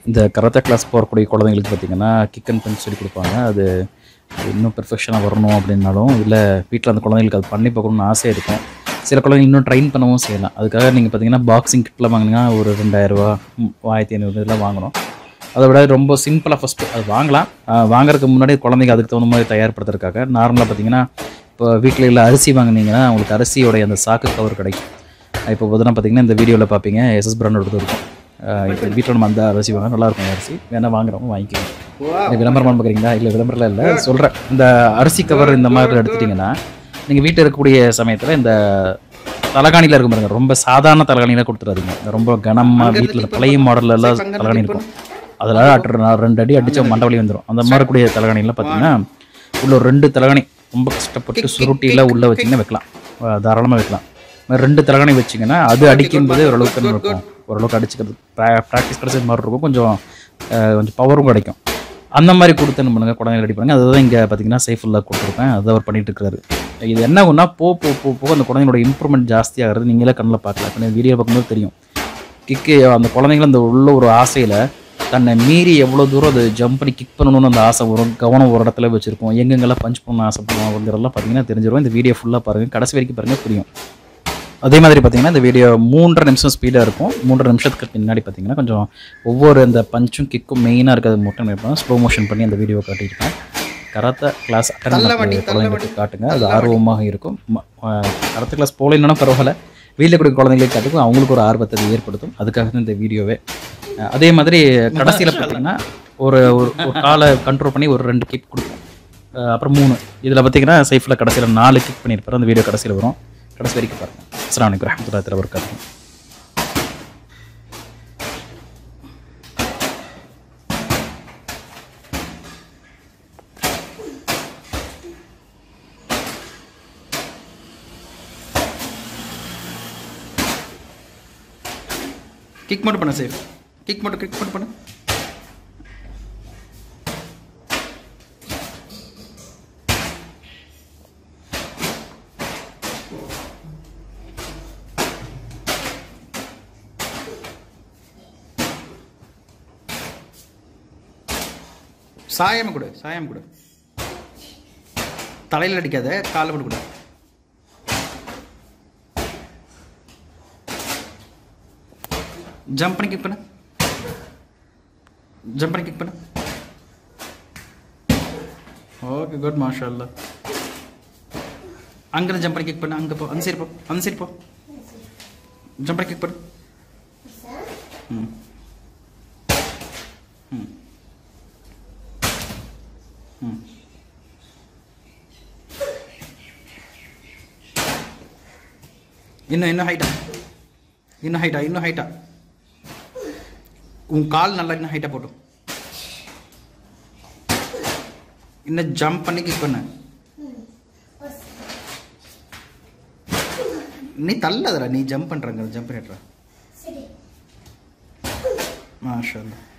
இந்த karate class போகக்கூடிய குழந்தைங்களுக்கு பார்த்தீங்கன்னா கிக் அண்ட் பஞ்ச் சொல்லி கொடுப்பாங்க அது இன்னும் பெர்ஃபெக்ஷனாக வரணும் அப்படின்னாலும் இல்லை வீட்டில் அந்த குழந்தைங்களுக்கு அது பண்ணி பார்க்கணும்னு ஆசை இருக்கும் சில குழந்தைங்க இன்னும் ட்ரெயின் பண்ணவும் செய்யலாம் அதுக்காக நீங்கள் பார்த்தீங்கன்னா பாக்ஸிங் கிட்டில் வாங்கினீங்கன்னா ஒரு ரெண்டாயிரரூவா ஆயிரத்தி ஐநூறு இதெல்லாம் வாங்கணும் அதை விட ரொம்ப சிம்பிளாக ஃபஸ்ட்டு அது வாங்கலாம் ஆஹ் வாங்குறதுக்கு முன்னாடி குழந்தைங்க அதுக்கு தகுந்த மாதிரி தயார்படுத்துறதுக்காக நார்மலாக பார்த்தீங்கன்னா இப்போ வீட்டில் இல்லை அரிசி வாங்குனீங்கன்னா உங்களுக்கு அரிசியோடைய அந்த சாக்கு கவர் கிடைக்கும் இப்போ பார்த்தீங்கன்னா பார்த்தீங்கன்னா இந்த வீடியோவில் பார்ப்பீங்க எஸ்எஸ் பிராண்டோட இருக்கும் ஆஹ் இப்போ வீட்டில் நம்ம அந்த அரிசி வாங்க நல்லா இருக்கும் அரிசி வேணால் வாங்குறவங்க வாங்கிக்கலாம் இந்த விளம்பரம் பார்க்குறீங்களா இல்லை விளம்பரம்லாம் இல்லை சொல்கிறேன் இந்த அரிசி கவர் இந்த மாதிரி எடுத்துட்டிங்கன்னா நீங்கள் வீட்டில் இருக்கக்கூடிய சமயத்தில் இந்த தலகாணியில் இருக்கும் பாருங்க ரொம்ப சாதாரண தலகாணியில் கொடுத்துறாதீங்க இந்த ரொம்ப கனமாக வீட்டில் பழைய மாடல்ல எல்லாம் தலகாணி இருக்கும் அதில் அட்டு ரெண்டு அடி அடிச்ச மண்டவலி வந்துடும் அந்த மாதிரி கூடிய தலகாணிலாம் பார்த்தீங்கன்னா உள்ள ஒரு ரெண்டு தலகாணி ரொம்ப கஷ்டப்பட்டு சுருட்டியில் உள்ளே வச்சிங்கன்னா வைக்கலாம் அஹ் தாராளமாக வைக்கலாம் இந்த மாதிரி ரெண்டு தலகாணி வச்சிங்கன்னா அது அடிக்கும்போது ஓரளவுக்கு என்ன இருக்கும் ஓரளவுக்கு அடிச்சுக்கிறது ப்ராக்டிஸ் கிடைச்சது மாதிரி இருக்கும் கொஞ்சம் அஹ் கொஞ்சம் பவரும் கிடைக்கும் அந்த மாதிரி கொடுத்து என்ன பண்ணுங்க குழந்தைங்க ரெடி பண்ணுங்க அதுதான் இங்கே பார்த்தீங்கன்னா சேஃபுல்லாக கொடுத்துருப்பேன் அதை அவர் பண்ணிட்டு இருக்காரு இது என்ன ஒன்றா போ போ போ போக அந்த குழந்தைங்களோட இம்ப்ரூவ்மெண்ட் ஜாஸ்தியாகிறது நீங்களே கண்ணில் பார்க்கலாம் இப்போ வீடியோ பார்க்கும்போது தெரியும் கிக்கு அந்த குழந்தைங்கள அந்த உள்ள ஒரு ஆசையில் தன்னை மீறி எவ்வளோ தூரம் அது ஜம்ப் பண்ணி கிக் பண்ணணும்னு அந்த ஆசை வரும் கவனம் ஒரு இடத்துல வச்சுருப்போம் எங்கெங்கெல்லாம் பஞ்ச் பண்ண ஆசைப்படுவோம் அப்படிங்கிறதெல்லாம் பார்த்தீங்கன்னா தெரிஞ்சிடும் இந்த வீடியோ ஃபுல்லாக பாருங்கள் கடைசி வரைக்கும் பாருங்கள் புரியும் அதே மாதிரி பார்த்தீங்கன்னா இந்த வீடியோ மூன்றரை நிமிஷம் ஸ்பீடாக இருக்கும் மூன்றரை நிமிஷத்துக்கு பின்னாடி பார்த்தீங்கன்னா கொஞ்சம் ஒவ்வொரு அந்த பஞ்சும் கிக்கும் மெயினாக இருக்கிறது மட்டும் இருப்பேன் ஸ்லோ மோஷன் பண்ணி அந்த வீடியோ காட்டியிருப்பேன் கராத்தே கிளாஸ் அட்டன் குழந்தைங்களுக்கு காட்டுங்க அது ஆர்வமாக இருக்கும் ம- அஹ் கராத்தே கிளாஸ் போகலைன்னா பரவாயில்ல வீட்டில் கொடுக்க குழந்தைங்களுக்கு காட்டுக்கும் அவங்களுக்கு ஒரு ஆர்வத்தை அது ஏற்படுத்தும் அதுக்காக தான் இந்த வீடியோவே அஹ் அதே மாதிரி கடைசியில் பார்த்தீங்கன்னா ஒரு ஒரு ஒரு காலை கண்ட்ரோல் பண்ணி ஒரு ரெண்டு கிக் கொடுப்போம் அஹ் அப்புறம் மூணு இதில் பார்த்தீங்கன்னா சேஃபில் கடைசியில் நாலு கிக் பண்ணியிருப்பாரு அந்த வீடியோ கடைசியில் வரும் கடைசி வரைக்கும் பாருங்கள் அஸ்லாம் வலைக்கம் ரஹமத்துல்லாஹி தஆலா வபரகாத்துஹு கிக் மட்டும் பண்ண சேஃப் கிக் மட்டும் கிக் மட்டும் பண்ணு சாயம் கொடு சாயம் கொடு தலையில் அடிக்காத காலை போட்டு கொடு ஜம்ப் பண்ணி கிக் பண்ணு ஜம்ப் பண்ணி கிக் பண்ணு ஓகே குட் மாஷா அல்லா அங்கே ஜம்ப் பண்ணி கிக் பண்ணு அங்கே போ அந்த சைடு போ அந்த சைடு போ ஜம்ப் பண்ணி கிக் பண்ணு ம் ம் ம் இன்னும் இன்னும் ஹைட்டா இன்னும் ஹைட்டா இன்னும் ஹைட்டா உன் கால் நல்லா இன்னும் ஹைட்டா போட்டும் இன்னும் ஜம்ப் பண்ணி கிக் பண்ண நீ தள்ளாதடா நீ ஜம்ப் பண்றங்க ஜம்ப் பண்ணிடுறா மாஷா அல்லாஹ்